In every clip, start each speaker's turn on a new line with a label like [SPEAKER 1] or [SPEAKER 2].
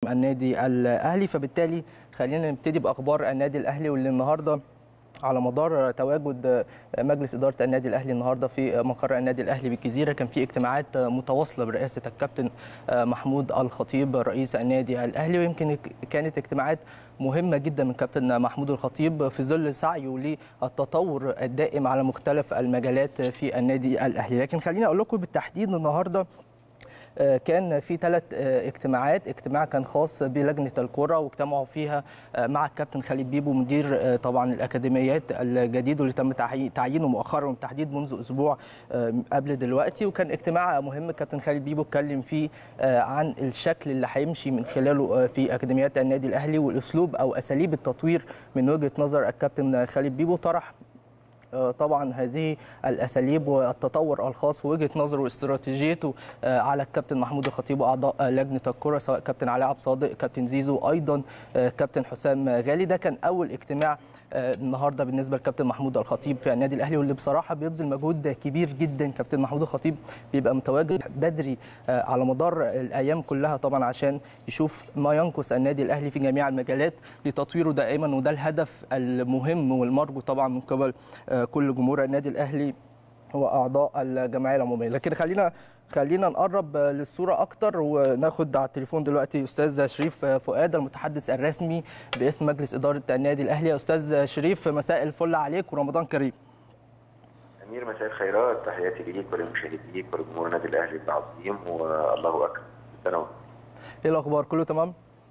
[SPEAKER 1] النادي الاهلي فبالتالي خلينا نبتدي باخبار النادي الاهلي واللي النهارده على مدار تواجد مجلس اداره النادي الاهلي النهارده في مقر النادي الاهلي بالجزيره كان في اجتماعات متواصله برئاسه الكابتن محمود الخطيب رئيس النادي الاهلي ويمكن كانت اجتماعات مهمه جدا من كابتن محمود الخطيب في ظل سعيه للتطور الدائم على مختلف المجالات في النادي الاهلي لكن خليني اقول لكم بالتحديد النهارده كان في ثلاث اجتماعات اجتماع كان خاص بلجنه الكره واجتمعوا فيها مع الكابتن خالد بيبو مدير طبعا الاكاديميات الجديد واللي تم تعيينه مؤخرا بالتحديد منذ اسبوع قبل دلوقتي وكان اجتماع مهم الكابتن خالد بيبو اتكلم فيه عن الشكل اللي هيمشي من خلاله في اكاديميات النادي الاهلي والاسلوب او اساليب التطوير من وجهه نظر الكابتن خالد بيبو طرح طبعا هذه الاساليب والتطور الخاص ووجهه نظره واستراتيجيته على الكابتن محمود الخطيب واعضاء لجنه الكره سواء كابتن علي عبد صادق كابتن زيزو ايضا كابتن حسام غالي ده كان اول اجتماع النهارده بالنسبه لكابتن محمود الخطيب في النادي الاهلي واللي بصراحه بيبذل مجهود كبير جدا كابتن محمود الخطيب بيبقى متواجد بدري على مدار الايام كلها طبعا عشان يشوف ما ينقص النادي الاهلي في جميع المجالات لتطويره دائما وده الهدف المهم والمرجو طبعا من قبل كل جمهور النادي الاهلي واعضاء الجمعيه العموميه لكن خلينا خلينا نقرب للصوره اكتر وناخد على التليفون دلوقتي استاذ شريف فؤاد المتحدث الرسمي باسم مجلس اداره النادي الاهلي يا استاذ شريف مساء الفل عليك ورمضان كريم
[SPEAKER 2] امير مساء الخيرات تحياتي ليك ولمشاهديك ولجمهور النادي الاهلي العظيم والله اكبر سنه
[SPEAKER 1] ايه الاخبار كله تمام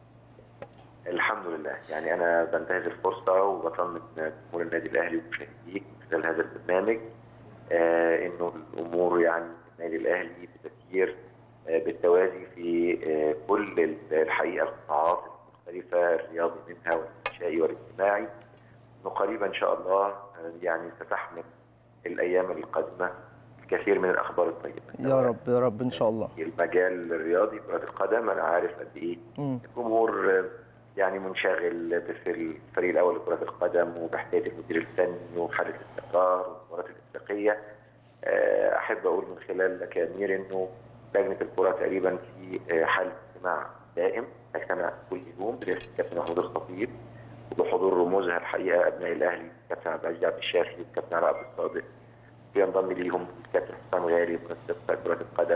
[SPEAKER 2] الحمد لله يعني انا بنتهز الفرصه وبطمن جمهور النادي الاهلي ومشاهديك من خلال هذا البرنامج آه انه الامور يعني النادي الاهلي بتسيير آه بالتوازي في آه كل الحقيقه القطاعات المختلفه الرياضي منها والانشائي والاجتماعي انه قريبا ان شاء الله يعني ستحمل الايام القادمه الكثير من الاخبار الطيبه
[SPEAKER 1] يا رب يا رب ان شاء الله
[SPEAKER 2] المجال الرياضي كره القدم انا عارف قد ايه الجمهور يعني منشغل في الفريق الاول لكره القدم وبحكايه المدير الفني وحاله الاستقرار والمباريات الافريقيه احب اقول من خلال لك يا امير انه لجنه الكره تقريبا في حاله اجتماع دائم تجتمع كل يوم برئاسه الكابتن محمود الخطيب وبحضور رموزها الحقيقه ابناء الاهلي الكابتن عبد العزيز عبد الشافي والكابتن علاء عبد الصادق بينضم ليهم الكابتن حسام غالي منسق كره القدم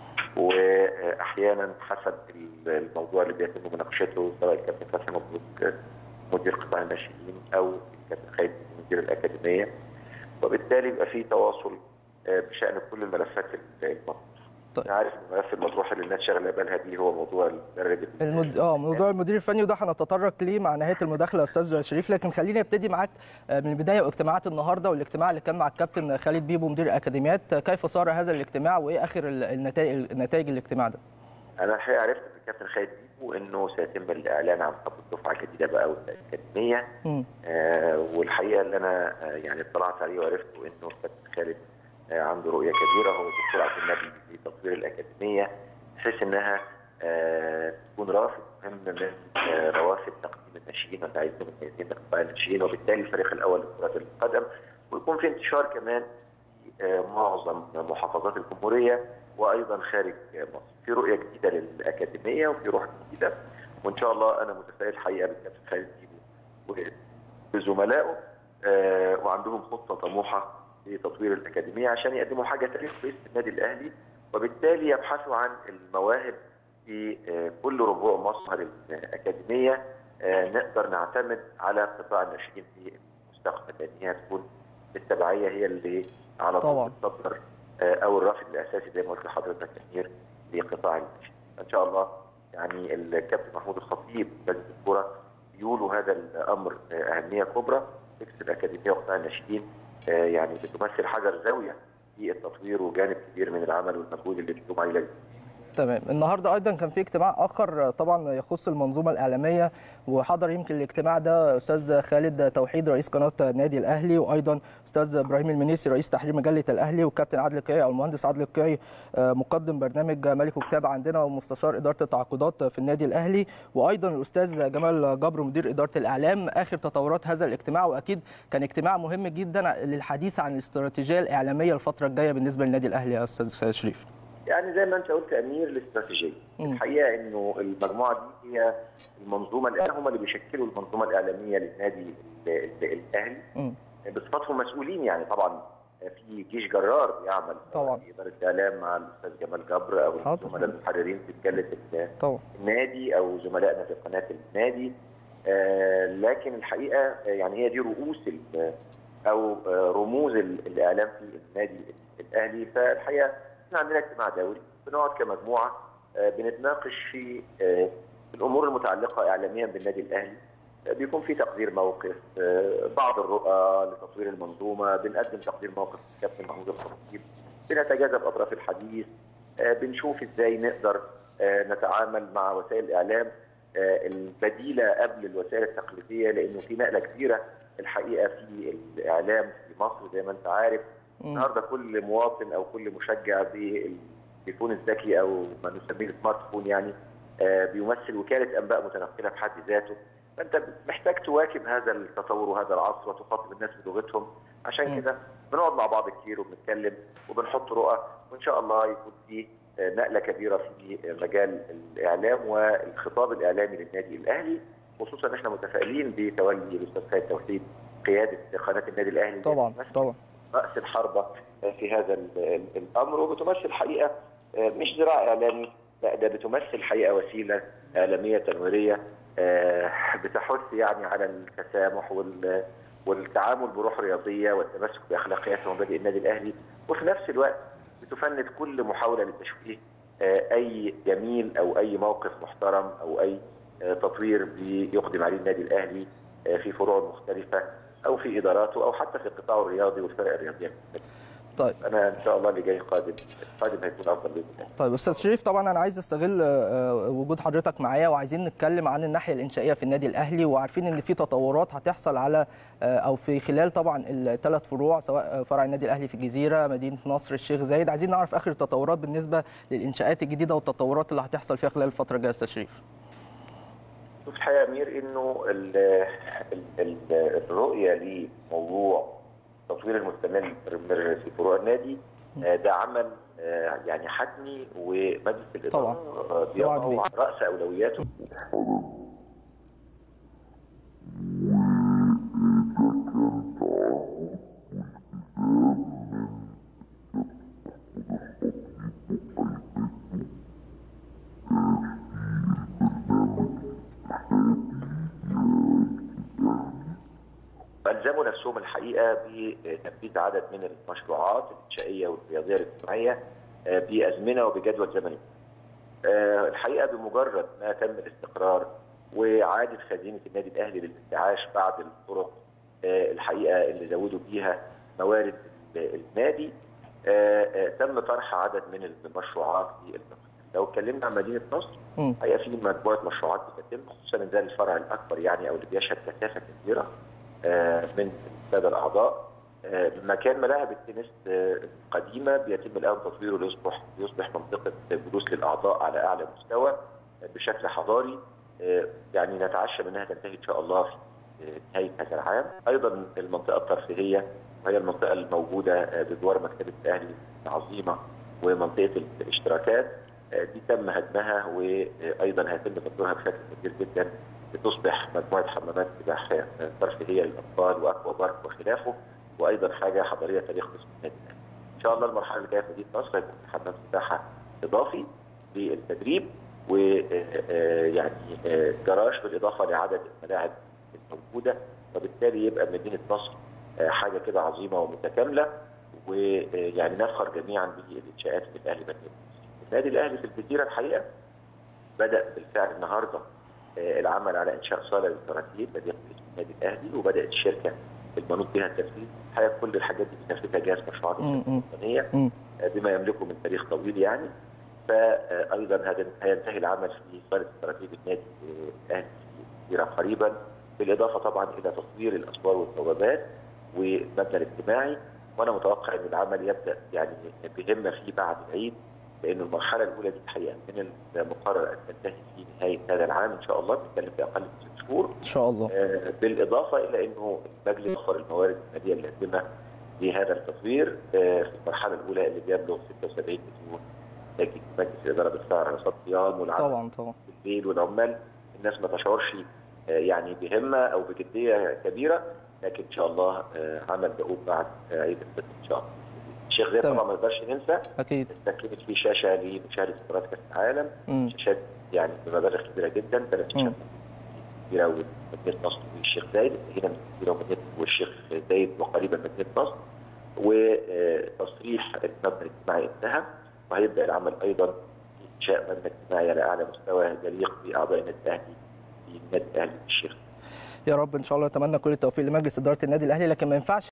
[SPEAKER 2] واحيانا حسب الموضوع اللي بيتم مناقشته سواء الكابتن فتحي مبروك مدير قطاع الناشئين او الكابتن خالد مدير الاكاديميه وبالتالي يبقى في تواصل بشان كل الملفات المطروحه طيب. انا عارف الملف المطروح اللي الناس شغاله بالها دي هو موضوع المدرب
[SPEAKER 1] المد... اه موضوع المدير الفني وده هنتطرق ليه مع نهايه المداخله يا استاذ شريف لكن خليني ابتدي معاك من البدايه واجتماعات النهارده والاجتماع اللي كان مع الكابتن خالد بيبو مدير الاكاديميات كيف صار هذا الاجتماع وايه اخر النتائج نتائج الاجتماع ده؟
[SPEAKER 2] انا الحقيقه عرفت من الكابتن خالد بيبو انه سيتم الاعلان عن خط الدفعه الجديده بقى والاكاديميه آه والحقيقه اللي انا آه يعني اطلعت عليه وعرفته انه الكابتن خالد عنده رؤيه كبيره هو الدكتور عبد النبي لتطوير الاكاديميه بحيث انها تكون رافد مهم من روافد تقديم الناشئين اللي عايزين مميزين لقطاع الناشئين وبالتالي الفريق الاول لكره القدم ويكون في انتشار كمان في معظم محافظات الجمهوريه وايضا خارج مصر. في رؤيه جديده للاكاديميه وفي روح جديده وان شاء الله انا متفائل الحقيقه بالكابتن خالد بيبو وزملائه وعندهم خطه طموحه لتطوير الاكاديميه عشان يقدموا حاجه تاريخ باسم النادي الاهلي وبالتالي يبحثوا عن المواهب في كل ربوع مصر الاكاديميه نقدر نعتمد على قطاع الناشئين في المستقبل لان هي تكون بالتبعيه هي اللي على طول تصدر او الرافد الاساسي زي ما قلت لحضرتك امير لقطاع الناشئين ان شاء الله يعني الكابتن محمود الخطيب لجنه الكره يولوا هذا الامر اهميه كبرى فكره الاكاديميه وقطاع الناشئين يعني بتمثل حجر زاويه في التطوير وجانب كبير من العمل والمجهود اللي بتقوم عليه
[SPEAKER 1] تمام النهارده ايضا كان في اجتماع اخر طبعا يخص المنظومه الاعلاميه وحضر يمكن الاجتماع ده استاذ خالد توحيد رئيس قناه النادي الاهلي وايضا استاذ ابراهيم المنيسي رئيس تحرير مجله الاهلي والكابتن عادل القيعي او المهندس عادل القيعي مقدم برنامج ملك وكتاب عندنا ومستشار اداره التعاقدات في النادي الاهلي وايضا الاستاذ جمال جبر مدير اداره الاعلام اخر تطورات هذا الاجتماع واكيد كان اجتماع مهم جدا للحديث عن الاستراتيجيه الاعلاميه الفتره الجايه بالنسبه للنادي الاهلي يا استاذ شريف
[SPEAKER 2] يعني زي ما انت قلت امير الاستراتيجيه الحقيقه انه المجموعه دي هي المنظومه الاعلاميه هم اللي بيشكلوا المنظومه الاعلاميه للنادي الاهلي بصفتهم مسؤولين يعني طبعا في جيش جرار بيعمل
[SPEAKER 1] طبعا
[SPEAKER 2] في اداره الاعلام مع الاستاذ جمال جبر او الزملاء المحررين في مجله
[SPEAKER 1] طبعا
[SPEAKER 2] النادي او زملائنا في قناه النادي آه لكن الحقيقه يعني هي دي رؤوس او رموز الاعلام في النادي الاهلي فالحقيقه احنا عندنا اجتماع دوري بنقعد كمجموعه بنتناقش في الامور المتعلقه اعلاميا بالنادي الاهلي بيكون في تقدير موقف بعض الرؤى لتطوير المنظومه بنقدم تقدير موقف الكابتن محمود الخطيب بنتجاذب اطراف الحديث بنشوف ازاي نقدر نتعامل مع وسائل الاعلام البديله قبل الوسائل التقليديه لانه في نقله كبيره الحقيقه في الاعلام في مصر زي ما انت عارف النهارده كل مواطن او كل مشجع بالتليفون الذكي او ما نسميه السمارت فون يعني بيمثل وكاله انباء متنقله في حد ذاته فانت محتاج تواكب هذا التطور وهذا العصر وتخاطب الناس بلغتهم عشان كده بنقعد مع بعض كتير وبنتكلم وبنحط رؤى وان شاء الله يكون في نقله كبيره في مجال الاعلام والخطاب الاعلامي للنادي الاهلي خصوصا ان احنا متفائلين بتولي الاستاذ سيد توحيد قياده قناه النادي الاهلي
[SPEAKER 1] طبعا طبعا
[SPEAKER 2] راس الحربه في هذا الامر وبتمثل حقيقه مش ذراع اعلامي لا ده بتمثل حقيقه وسيله اعلاميه تنويريه بتحث يعني على التسامح والتعامل بروح رياضيه والتمسك باخلاقيات ومبادئ النادي الاهلي وفي نفس الوقت بتفند كل محاوله لتشويه اي جميل او اي موقف محترم او اي تطوير بيقدم عليه النادي الاهلي في فروعه المختلفه او في اداراته او حتى في قطاعه الرياضي والفرق الرياضيه
[SPEAKER 1] طيب
[SPEAKER 2] انا ان شاء الله اللي جاي قادم القادم هيكون افضل باذن الله
[SPEAKER 1] طيب استاذ شريف طبعا انا عايز استغل وجود حضرتك معايا وعايزين نتكلم عن الناحيه الانشائيه في النادي الاهلي وعارفين ان في تطورات هتحصل على او في خلال طبعا الثلاث فروع سواء فرع النادي الاهلي في الجزيره مدينه نصر الشيخ زايد عايزين نعرف اخر التطورات بالنسبه للانشاءات الجديده والتطورات اللي هتحصل فيها خلال الفتره الجايه استاذ شريف
[SPEAKER 2] شوف الحقيقه يا امير انه ال ال الرؤيه لموضوع التطوير المستمر في فروع النادي ده عمل يعني حتمي ومجلس الاداره بيضعه راس اولوياته الزموا نفسهم الحقيقه بتنفيذ عدد من المشروعات الانشائيه والرياضيه الاجتماعيه بازمنه وبجدول زمني. الحقيقه بمجرد ما تم الاستقرار وعاده خزينه النادي الاهلي للانتعاش بعد الطرق الحقيقه اللي زودوا بيها موارد النادي تم طرح عدد من المشروعات في المنطقه. لو اتكلمنا عن مدينه نصر الحقيقه في مجموعه مشروعات بتتم خصوصا ان ده الفرع الاكبر يعني او اللي بيشهد كثافه كبيره من الساده الاعضاء مكان ملاعب التنس القديمه بيتم الان تطويره ليصبح يصبح منطقه جلوس للاعضاء على اعلى مستوى بشكل حضاري يعني نتعشى منها تنتهي ان شاء الله في نهايه هذا العام ايضا المنطقه الترفيهيه وهي المنطقه الموجوده بجوار مكتبه الاهلي العظيمه ومنطقه الاشتراكات دي تم هدمها وايضا هيتم تطويرها بشكل كبير جدا لتصبح مجموعه حمامات سباحه ترفيهيه للاطفال واكوا بارك وخلافه وايضا حاجه حضاريه تاريخ اسم النادي ان شاء الله المرحله اللي جايه في مدينه نصر هيكون في حمام سباحه اضافي للتدريب ويعني جراج بالاضافه لعدد الملاعب الموجوده وبالتالي يبقى مدينه نصر حاجه كده عظيمه ومتكامله ويعني نفخر جميعا بالانشاءات اللي الاهلي بنيها. النادي الاهلي في الجزيره الحقيقه بدا بالفعل النهارده العمل على انشاء صاله للكاراتيه بديع باسم النادي الاهلي وبدات الشركه المنوط بها التنفيذ الحقيقه كل الحاجات دي بتنفذها جهاز مشروعات الوطنيه بما يملكه من تاريخ طويل يعني فايضا هذا هينتهي العمل في صاله الكاراتيه بالنادي الاهلي في الجزيره قريبا بالاضافه طبعا الى تطوير الاسوار والبوابات والمبنى الاجتماعي وانا متوقع ان العمل يبدا يعني بهمه فيه بعد العيد لأن المرحلة الأولى دي الحقيقة من المقرر أن تنتهي في نهاية هذا العام إن شاء الله بنتكلم في أقل من ست شهور
[SPEAKER 1] إن شاء الله
[SPEAKER 2] آه بالإضافة إلى أنه المجلس وفر الموارد المالية اللازمة لهذا التطوير آه في المرحلة الأولى اللي بيبلغ 76 مليون نتاجي مجلس الاداره بالفعل على صد صيام والعمل
[SPEAKER 1] طبعا طبعا
[SPEAKER 2] بالليل والعمال الناس ما تشعرش آه، يعني بهمه او بجديه كبيره لكن ان شاء الله آه، عمل دؤوب بعد آه، عيد الفطر ان شاء الله. الشيخ زايد
[SPEAKER 1] تمام.
[SPEAKER 2] طبعا ما نقدرش ننسى
[SPEAKER 1] اكيد
[SPEAKER 2] تكلفه فيه شاشه لمشاهده مباريات كاس العالم
[SPEAKER 1] مم.
[SPEAKER 2] شاشات يعني بمبالغ كبيره جدا ثلاث شاشات
[SPEAKER 1] مم.
[SPEAKER 2] كبيره ومدينه نصر والشيخ زايد هنا من كبيره ومدينه والشيخ زايد وقريبا مدينه نصر وتصريح المبنى الاجتماعي انتهى وهيبدا العمل ايضا في انشاء مبنى اجتماعي على اعلى مستوى يليق باعضاء النادي الاهلي في النادي الاهلي في الشيخ
[SPEAKER 1] يا رب ان شاء الله اتمنى كل التوفيق لمجلس اداره النادي الاهلي لكن ما ينفعش